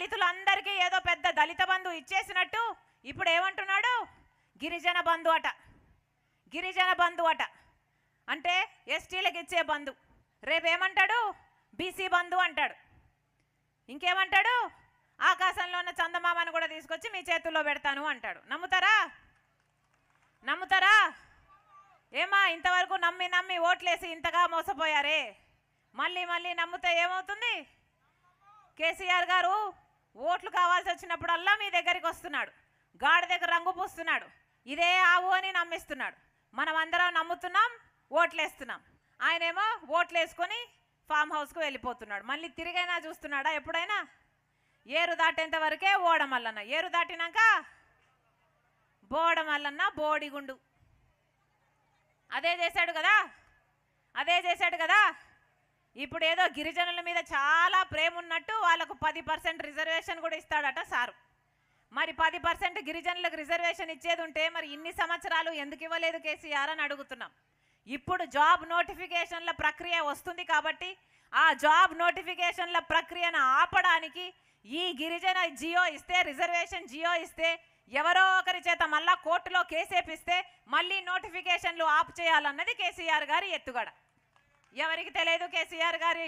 దళితులందరికీ ఏదో పెద్ద దళిత బంధు ఇచ్చేసినట్టు ఇప్పుడు ఏమంటున్నాడు గిరిజన బంధు అట గిరిజన బంధు అట అంటే ఎస్టీలకు ఇచ్చే బంధు రేపేమంటాడు బీసీ బంధు అంటాడు ఇంకేమంటాడు ఆకాశంలో ఉన్న చందమామను కూడా తీసుకొచ్చి మీ చేతుల్లో పెడతాను అంటాడు నమ్ముతారా నమ్ముతారా ఏమా ఇంతవరకు నమ్మి నమ్మి ఓట్లేసి ఇంతగా మోసపోయారే మళ్ళీ మళ్ళీ నమ్మితే ఏమవుతుంది కేసీఆర్ గారు ఓట్లు కావాల్సి వచ్చినప్పుడల్లా మీ దగ్గరికి వస్తున్నాడు గాడి దగ్గర రంగు పూస్తున్నాడు ఇదే ఆవు అని నమ్మిస్తున్నాడు మనం అందరం నమ్ముతున్నాం ఓట్లేస్తున్నాం ఆయనేమో ఓట్లు వేసుకొని ఫామ్ హౌస్కు వెళ్ళిపోతున్నాడు మళ్ళీ తిరిగైనా చూస్తున్నాడా ఎప్పుడైనా ఏరు దాటేంత వరకే ఓడమల్లన్న ఏరు దాటినాక బోడమల్లన్న బోడిగుండు అదే చేశాడు కదా అదే చేశాడు కదా ఇప్పుడు ఏదో గిరిజనుల మీద చాలా ప్రేమ ఉన్నట్టు వాళ్ళకు పది పర్సెంట్ రిజర్వేషన్ కూడా ఇస్తాడట సారు మరి పది పర్సెంట్ గిరిజనులకు రిజర్వేషన్ ఇచ్చేది ఉంటే మరి ఇన్ని సంవత్సరాలు ఎందుకు ఇవ్వలేదు కేసీఆర్ అని అడుగుతున్నాం ఇప్పుడు జాబ్ నోటిఫికేషన్ల ప్రక్రియ వస్తుంది కాబట్టి ఆ జాబ్ నోటిఫికేషన్ల ప్రక్రియను ఆపడానికి ఈ గిరిజన జియో ఇస్తే రిజర్వేషన్ జియో ఇస్తే ఎవరో ఒకరి చేత మళ్ళా కోర్టులో కేసేపిస్తే మళ్ళీ నోటిఫికేషన్లు ఆపు చేయాలన్నది కేసీఆర్ గారి ఎత్తుగడ ఎవరికి తెలియదు కేసీఆర్ గారి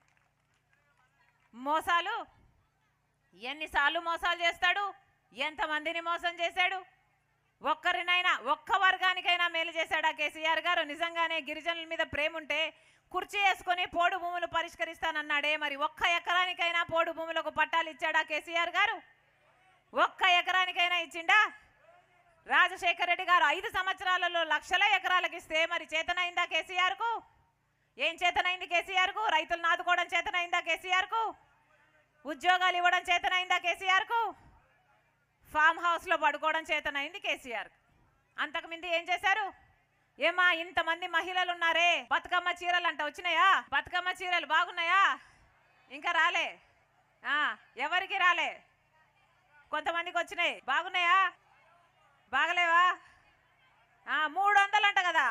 మోసాలు ఎన్నిసార్లు మోసాలు చేస్తాడు ఎంతమందిని మోసం చేశాడు ఒక్కరినైనా ఒక్క వర్గానికైనా మేలు చేశాడా కేసీఆర్ గారు నిజంగానే గిరిజనుల మీద ప్రేమ ఉంటే కుర్చీ వేసుకొని పోడు భూములు పరిష్కరిస్తానన్నాడే మరి ఒక్క ఎకరానికైనా పోడు భూములకు పట్టాలు ఇచ్చాడా కేసీఆర్ గారు ఒక్క ఎకరానికైనా ఇచ్చిండా రాజశేఖర రెడ్డి గారు ఐదు సంవత్సరాలలో లక్షల ఎకరాలకు ఇస్తే మరి చేతనైందా కేసీఆర్కు ఏం చేతనైంది కేసీఆర్కు రైతులు నాదుకోవడం చేతనైందా కేసీఆర్కు ఉద్యోగాలు ఇవ్వడం చేతనైందా కేసీఆర్కు ఫామ్ హౌస్లో పడుకోవడం చేతనైంది కేసీఆర్ అంతకు మింది ఏం చేశారు ఏమా ఇంతమంది మహిళలు ఉన్నారే బతుకమ్మ చీరలు అంట వచ్చినాయా బతుకమ్మ చీరలు బాగున్నాయా ఇంకా రాలే ఆ, ఎవరికి రాలే కొంతమందికి వచ్చినాయి బాగున్నాయా బాగలేవా ఆ, మూడు వందలు అంట కదా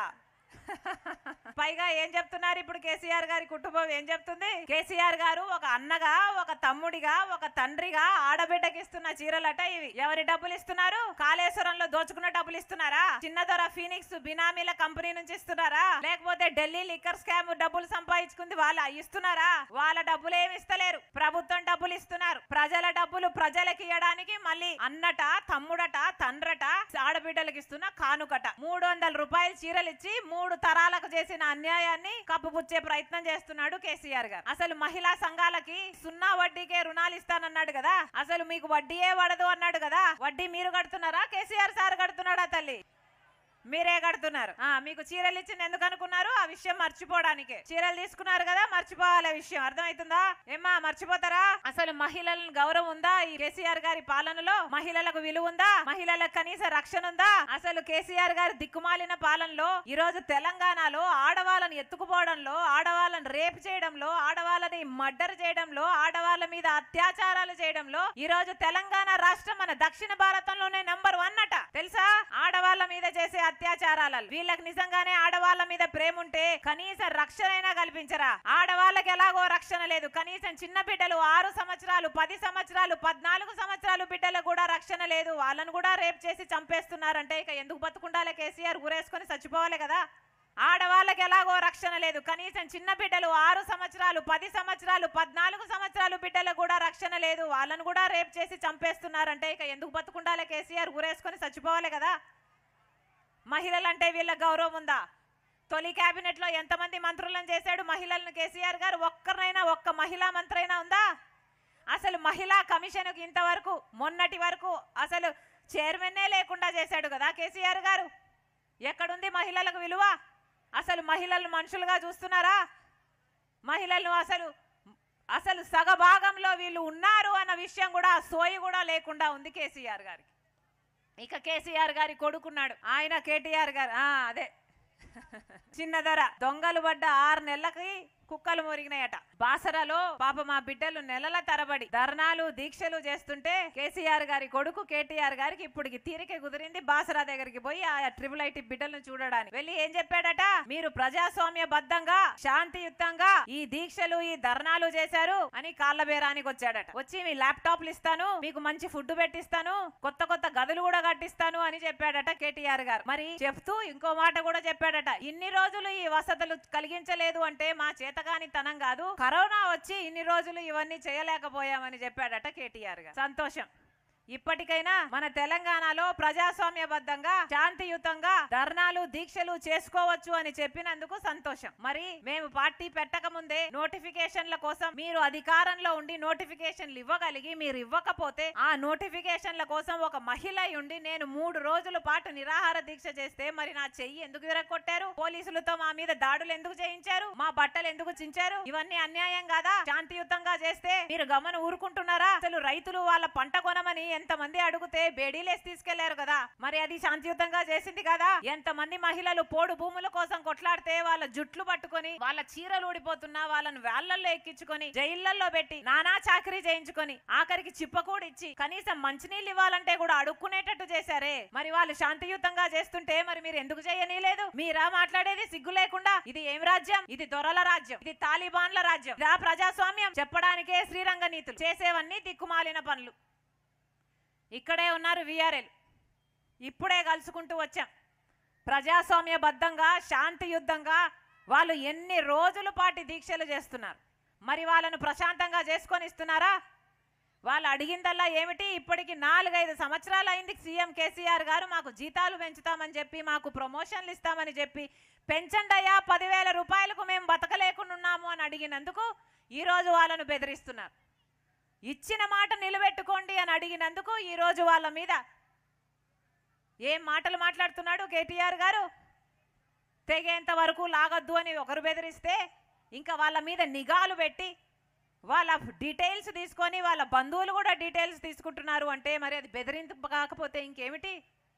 పైగా ఏం చెప్తున్నారు ఇప్పుడు కేసీఆర్ గారి కుటుంబం ఏం చెప్తుంది కేసీఆర్ గారు ఒక అన్నగా ఒక తమ్ముడిగా ఒక తండ్రిగా ఆడబిడ్డకి ఇస్తున్న చీరలట ఇవి ఎవరి డబ్బులు ఇస్తున్నారు కాళేశ్వరంలో దోచుకున్న డబ్బులు ఇస్తున్నారా చిన్నదొర ఫీనిక్స్ బినామీల కంపెనీ నుంచి ఇస్తున్నారా లేకపోతే ఢిల్లీ లిక్కర్ స్కామ్ డబ్బులు సంపాదించుకుంది వాళ్ళ ఇస్తున్నారా వాళ్ళ డబ్బులు ఏమి ఇస్తలేరు ప్రభుత్వం డబ్బులు ఇస్తున్నారు ప్రజల డబ్బులు ప్రజలకి ఇవ్వడానికి మళ్ళీ అన్నట తమ్ముడట తండ్రట ఆడబిడ్డలకు ఇస్తున్న కానుకట మూడు వందల రూపాయలు చీరలు ఇచ్చి మూడు తరాలకు చేసిన అన్యాయాన్ని కప్పుపుచ్చే ప్రయత్నం చేస్తున్నాడు కేసీఆర్ గారు అసలు మహిళా సంఘాలకి సున్నా వడ్డీకే రుణాలు ఇస్తానన్నాడు కదా అసలు మీకు వడ్డీయే పడదు అన్నాడు కదా వడ్డీ మీరు కడుతున్నారా కేసీఆర్ సార్ కడుతున్నాడా తల్లి మీరే కడుతున్నారు ఆ మీకు చీరలు ఇచ్చింది ఎందుకు అనుకున్నారు ఆ విషయం మర్చిపోవడానికే చీరలు తీసుకున్నారు కదా మర్చిపోవాలి ఆ విషయం అర్థమవుతుందా ఏమ్మా మర్చిపోతారా అసలు మహిళలను గౌరవం ఉందా ఈ కేసీఆర్ గారి పాలనలో మహిళలకు విలువ ఉందా మహిళలకు కనీస రక్షణ ఉందా అసలు కేసీఆర్ గారి దిక్కుమాలిన పాలనలో ఈ రోజు తెలంగాణలో ఆడవాళ్ళని ఎత్తుకుపోవడంలో ఆడవాళ్ళని రేపు చేయడంలో ఆడవాళ్ళని మర్డర్ చేయడంలో ఆడవాళ్ళ మీద అత్యాచారాలు చేయడంలో ఈ రోజు తెలంగాణ రాష్ట్రం మన దక్షిణ భారతంలోనే నంబర్ వన్ అట తెలుసా ఆడవాళ్ళ మీద చేసే అత్యాచారాలు వీళ్ళకి నిజంగానే ఆడవాళ్ళ మీద ప్రేమ ఉంటే కనీస రక్షణైనా కల్పించరా ఆడవాళ్ళకి ఎలాగో రక్షణ లేదు కనీసం చిన్న బిడ్డలు ఆరు సంవత్సరాలు పది సంవత్సరాలు పద్నాలుగు సంవత్సరాలు బిడ్డలకు కూడా రక్షణ లేదు వాళ్ళను కూడా రేప్ చేసి చంపేస్తున్నారంటే ఇక ఎందుకు బతుకుండాలి కేసీఆర్ ఊరేసుకొని చచ్చిపోవాలి కదా ఆడవాళ్ళకి ఎలాగో రక్షణ లేదు కనీసం చిన్న బిడ్డలు ఆరు సంవత్సరాలు పది సంవత్సరాలు పద్నాలుగు సంవత్సరాలు బిడ్డలకు కూడా రక్షణ లేదు వాళ్ళను కూడా రేప్ చేసి చంపేస్తున్నారంటే ఇక ఎందుకు బతుకుండాలి కేసీఆర్ ఊరేసుకొని చచ్చిపోవాలి కదా మహిళలంటే వీళ్ళ గౌరవం ఉందా తొలి కేబినెట్ లో ఎంతమంది మంత్రులను చేశాడు మహిళలను కేసీఆర్ గారు ఒక్కరినైనా ఒక్క మహిళా మంత్రి అయినా ఉందా అసలు మహిళా కమిషన్కి ఇంతవరకు మొన్నటి వరకు అసలు చైర్మన్నే లేకుండా చేశాడు కదా కేసీఆర్ గారు ఎక్కడుంది మహిళలకు విలువ అసలు మహిళలు మనుషులుగా చూస్తున్నారా మహిళలు అసలు అసలు సగభాగంలో వీళ్ళు ఉన్నారు అన్న విషయం కూడా సోయి కూడా లేకుండా ఉంది కేసీఆర్ గారికి ఇక కేసీఆర్ గారి కొడుకున్నాడు ఆయన కేటీఆర్ గారు ఆ అదే చిన్న ధర దొంగలు పడ్డ ఆరు నెలలకి కుక్కలు మురిగినాయట బాసరలో పాప మా బిడ్డలు నెలల తరబడి ధర్నాలు దీక్షలు చేస్తుంటే కేసీఆర్ గారి కొడుకు కేటీఆర్ గారికి ఇప్పటికి తీరిక కుదిరింది బాసరా దగ్గరికి పోయి ఆ ట్రిపుల్ ఐటీ బిడ్డలను చూడడానికి వెళ్ళి ఏం చెప్పాడట మీరు ప్రజాస్వామ్య బద్దంగా శాంతియుతంగా ఈ దీక్షలు ఈ ధర్నాలు చేశారు అని కాళ్ళ బేరానికి వచ్చాడట వచ్చి మీ ల్యాప్టాప్లు ఇస్తాను మీకు మంచి ఫుడ్ పెట్టిస్తాను కొత్త కొత్త గదులు కూడా కట్టిస్తాను అని చెప్పాడట కేటీఆర్ గారు మరి చెప్తూ ఇంకో మాట కూడా చెప్పాడట ఇన్ని రోజులు ఈ వసతులు కలిగించలేదు అంటే మా చేతగాని తనం కాదు కరోనా వచ్చి ఇన్ని రోజులు ఇవన్నీ చేయలేకపోయామని చెప్పాడట కేటీఆర్ గారు సంతోషం ఇప్పటికైనా మన తెలంగాణలో ప్రజాస్వామ్యబద్ధంగా శాంతియుతంగా ధర్నాలు దీక్షలు చేసుకోవచ్చు అని చెప్పినందుకు సంతోషం మరి మేము పార్టీ పెట్టక ముందే నోటిఫికేషన్ల కోసం మీరు అధికారంలో ఉండి నోటిఫికేషన్లు ఇవ్వగలిగి మీరు ఇవ్వకపోతే ఆ నోటిఫికేషన్ల కోసం ఒక మహిళ ఉండి నేను మూడు రోజుల పాటు నిరాహార దీక్ష చేస్తే మరి నా చెయ్యి ఎందుకు విరగొట్టారు పోలీసులతో మా మీద దాడులు ఎందుకు చేయించారు మా బట్టలు ఎందుకు చించారు ఇవన్నీ అన్యాయం కాదా శాంతియుతంగా చేస్తే మీరు గమన ఊరుకుంటున్నారా అసలు రైతులు వాళ్ళ పంట కొనమని ఎంత మంది అడిగితే బేడీలేసి తీసుకెళ్లారు కదా మరి అది శాంతియుతంగా చేసింది కదా ఎంత మంది మహిళలు పోడు భూముల కోసం కొట్లాడితే వాళ్ళ జుట్లు పట్టుకొని వాళ్ళ చీరలు ఊడిపోతున్నా వాళ్ళని వేళ్లల్లో ఎక్కించుకొని జైళ్లలో పెట్టి నానా చాకరీ చేయించుకొని ఆఖరికి చిప్పకూడ ఇచ్చి కనీసం మంచినీళ్ళు ఇవ్వాలంటే కూడా అడుక్కునేటట్టు చేశారే మరి వాళ్ళు శాంతియుతంగా చేస్తుంటే మరి మీరు ఎందుకు చేయనీలేదు మీరా మాట్లాడేది సిగ్గు లేకుండా ఇది ఏం రాజ్యం ఇది దొరల రాజ్యం ఇది తాలిబాన్ల రాజ్యం ఇదా ప్రజాస్వామ్యం చెప్పడానికే శ్రీరంగ నీతులు చేసేవన్నీ దిక్కుమాలిన పనులు ఇక్కడే ఉన్నారు విఆర్ఎల్ ఇప్పుడే కలుసుకుంటూ వచ్చాం ప్రజాస్వామ్యబద్ధంగా శాంతియుద్ధంగా వాళ్ళు ఎన్ని రోజుల పాటు దీక్షలు చేస్తున్నారు మరి వాళ్ళను ప్రశాంతంగా చేసుకొని ఇస్తున్నారా వాళ్ళు అడిగిందల్లా ఏమిటి ఇప్పటికి నాలుగైదు సంవత్సరాలు అయింది సీఎం కేసీఆర్ గారు మాకు జీతాలు పెంచుతామని చెప్పి మాకు ప్రమోషన్లు ఇస్తామని చెప్పి పెంచండి అయ్యా పదివేల రూపాయలకు మేము బతకలేకున్నాము అని అడిగినందుకు ఈరోజు వాళ్ళను బెదిరిస్తున్నారు ఇచ్చిన మాట నిలబెట్టుకోండి అని అడిగినందుకు ఈరోజు వాళ్ళ మీద ఏం మాటలు మాట్లాడుతున్నాడు కేటీఆర్ గారు తెగేంత వరకు లాగొద్దు అని ఒకరు బెదిరిస్తే ఇంకా వాళ్ళ మీద నిఘాలు పెట్టి వాళ్ళ డీటెయిల్స్ తీసుకొని వాళ్ళ బంధువులు కూడా డీటెయిల్స్ తీసుకుంటున్నారు అంటే మరి అది బెదిరింపు కాకపోతే ఇంకేమిటి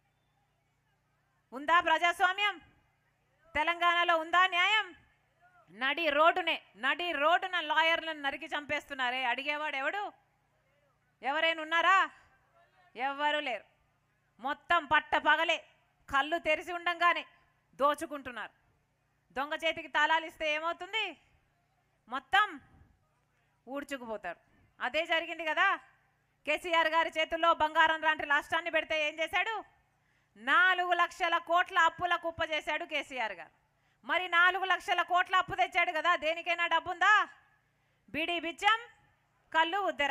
ఉందా ప్రజాస్వామ్యం తెలంగాణలో ఉందా న్యాయం నడి రోడ్డునే నడి రోడ్డున లాయర్లను నరికి చంపేస్తున్నారే అడిగేవాడు ఎవడు ఎవరైనా ఉన్నారా ఎవ్వరు లేరు మొత్తం పట్ట పగలే కళ్ళు తెరిచి ఉండంగానే దోచుకుంటున్నారు దొంగ చేతికి తాళాలు ఇస్తే ఏమవుతుంది మొత్తం ఊడ్చుకుపోతాడు అదే జరిగింది కదా కేసీఆర్ గారి చేతుల్లో బంగారం లాంటి రాష్ట్రాన్ని పెడితే ఏం చేశాడు నాలుగు లక్షల కోట్ల అప్పుల కుప్ప చేశాడు కేసీఆర్ గారు మరి నాలుగు లక్షల కోట్ల అప్పు తెచ్చాడు కదా దేనికైనా డబ్బుందా బీడీ బిచ్చం కళ్ళు ఉద్దెర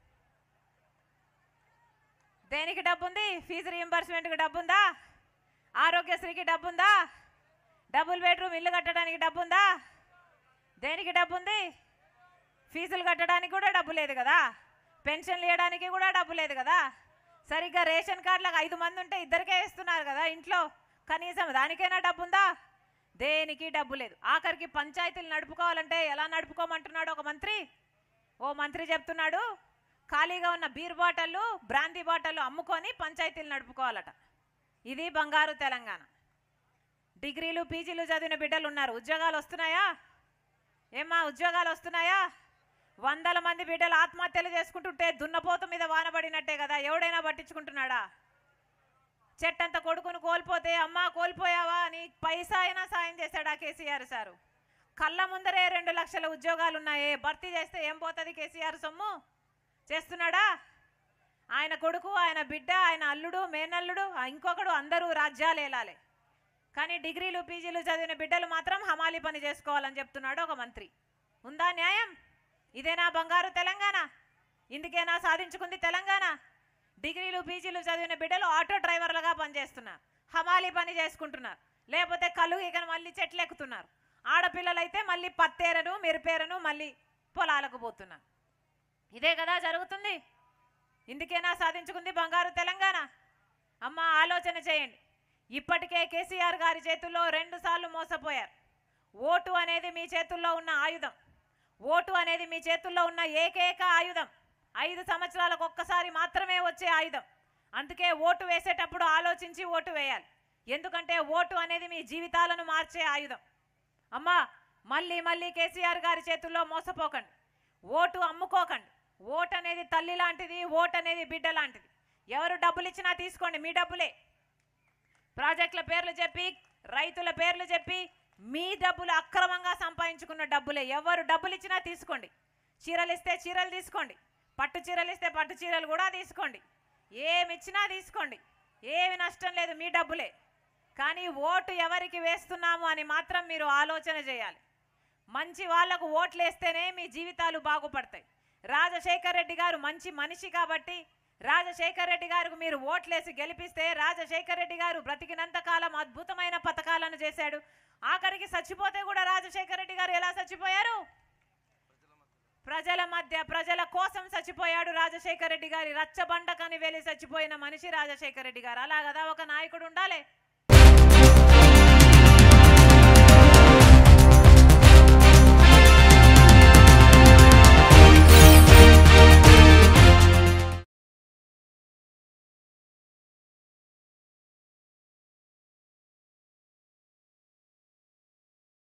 దేనికి డబ్బుంది ఫీజు రీఎంబర్స్మెంట్కి డబ్బుందా ఆరోగ్యశ్రీకి డబ్బుందా డబుల్ బెడ్రూమ్ ఇల్లు కట్టడానికి డబ్బుందా దేనికి డబ్బుంది ఫీజులు కట్టడానికి కూడా డబ్బు లేదు కదా పెన్షన్లు ఇవ్వడానికి కూడా డబ్బు లేదు కదా సరిగ్గా రేషన్ కార్డులకు ఐదు మంది ఉంటే ఇద్దరికే ఇస్తున్నారు కదా ఇంట్లో కనీసం దానికైనా డబ్బు ఉందా దేనికి డబ్బు లేదు ఆఖరికి పంచాయతీలు నడుపుకోవాలంటే ఎలా నడుపుకోమంటున్నాడు ఒక మంత్రి ఓ మంత్రి చెప్తున్నాడు ఖాళీగా ఉన్న బీర్ బాటళ్ళు బ్రాందీ బాటళ్ళు అమ్ముకొని పంచాయతీలు నడుపుకోవాలట ఇది బంగారు తెలంగాణ డిగ్రీలు పీజీలు చదివిన బిడ్డలు ఉన్నారు ఉద్యోగాలు వస్తున్నాయా ఏమ్మా ఉద్యోగాలు వస్తున్నాయా వందల మంది బిడ్డలు ఆత్మహత్యలు చేసుకుంటుంటే దున్నపోతు మీద వానబడినట్టే కదా ఎవడైనా పట్టించుకుంటున్నాడా చెట్టంత కొడుకును కోల్పోతే అమ్మా కోల్పోయావా అని పైసా అయినా సాయం చేశాడా కేసీఆర్ సారు కళ్ళ ముందరే రెండు లక్షల ఉద్యోగాలు ఉన్నాయే భర్తీ చేస్తే ఏం పోతుంది కేసీఆర్ సొమ్ము చేస్తున్నాడా ఆయన కొడుకు ఆయన బిడ్డ ఆయన అల్లుడు మేనల్లుడు ఆ ఇంకొకడు అందరూ రాజ్యాలు ఏలాలి కానీ డిగ్రీలు పీజీలు చదివిన బిడ్డలు మాత్రం హమాలి పని చేసుకోవాలని చెప్తున్నాడు ఒక మంత్రి ఉందా న్యాయం ఇదేనా బంగారు తెలంగాణ ఇందుకేనా సాధించుకుంది తెలంగాణ డిగ్రీలు పీజీలు చదివిన బిడ్డలు ఆటో డ్రైవర్లుగా పనిచేస్తున్నారు హమాలి పని చేసుకుంటున్నారు లేకపోతే కళ్ళు ఇక మళ్ళీ చెట్లు ఎక్కుతున్నారు ఆడపిల్లలైతే మళ్ళీ పత్తేరను మెరిపేరను మళ్ళీ పొలాలకు పోతున్నారు ఇదే కదా జరుగుతుంది ఇందుకేనా సాధించుకుంది బంగారు తెలంగాణ అమ్మ ఆలోచన చేయండి ఇప్పటికే కేసీఆర్ గారి చేతుల్లో రెండు సార్లు మోసపోయారు ఓటు అనేది మీ చేతుల్లో ఉన్న ఆయుధం ఓటు అనేది మీ చేతుల్లో ఉన్న ఏకైక ఆయుధం ఐదు సంవత్సరాలకు ఒక్కసారి మాత్రమే వచ్చే ఆయుధం అందుకే ఓటు వేసేటప్పుడు ఆలోచించి ఓటు వేయాలి ఎందుకంటే ఓటు అనేది మీ జీవితాలను మార్చే ఆయుధం అమ్మా మళ్ళీ మళ్ళీ కేసీఆర్ గారి చేతుల్లో మోసపోకండి ఓటు అమ్ముకోకండి ఓటు అనేది తల్లి లాంటిది ఓటు అనేది బిడ్డ లాంటిది ఎవరు డబ్బులు ఇచ్చినా తీసుకోండి మీ డబ్బులే ప్రాజెక్టుల పేర్లు చెప్పి రైతుల పేర్లు చెప్పి మీ డబ్బులు అక్రమంగా సంపాదించుకున్న డబ్బులే ఎవరు డబ్బులు ఇచ్చినా తీసుకోండి చీరలు ఇస్తే చీరలు తీసుకోండి పట్టు చీరలు ఇస్తే పట్టు చీరలు కూడా తీసుకోండి ఏమి ఇచ్చినా తీసుకోండి ఏమి నష్టం లేదు మీ డబ్బులే కానీ ఓటు ఎవరికి వేస్తున్నాము అని మాత్రం మీరు ఆలోచన చేయాలి మంచి వాళ్లకు ఓట్లు వేస్తేనే మీ జీవితాలు బాగుపడతాయి రాజశేఖర్ రెడ్డి గారు మంచి మనిషి కాబట్టి రాజశేఖర్ రెడ్డి గారికి మీరు ఓట్లేసి గెలిపిస్తే రాజశేఖర్ రెడ్డి గారు బ్రతికినంత కాలం అద్భుతమైన పథకాలను చేశాడు ఆఖరికి చచ్చిపోతే కూడా రాజశేఖర్ రెడ్డి గారు ఎలా చచ్చిపోయారు ప్రజల మధ్య ప్రజల కోసం చచ్చిపోయాడు రాజశేఖర్ రెడ్డి గారి రచ్చబండకని వెళ్ళి చచ్చిపోయిన మనిషి రాజశేఖర్ రెడ్డి గారు అలా కదా ఒక నాయకుడు ఉండాలి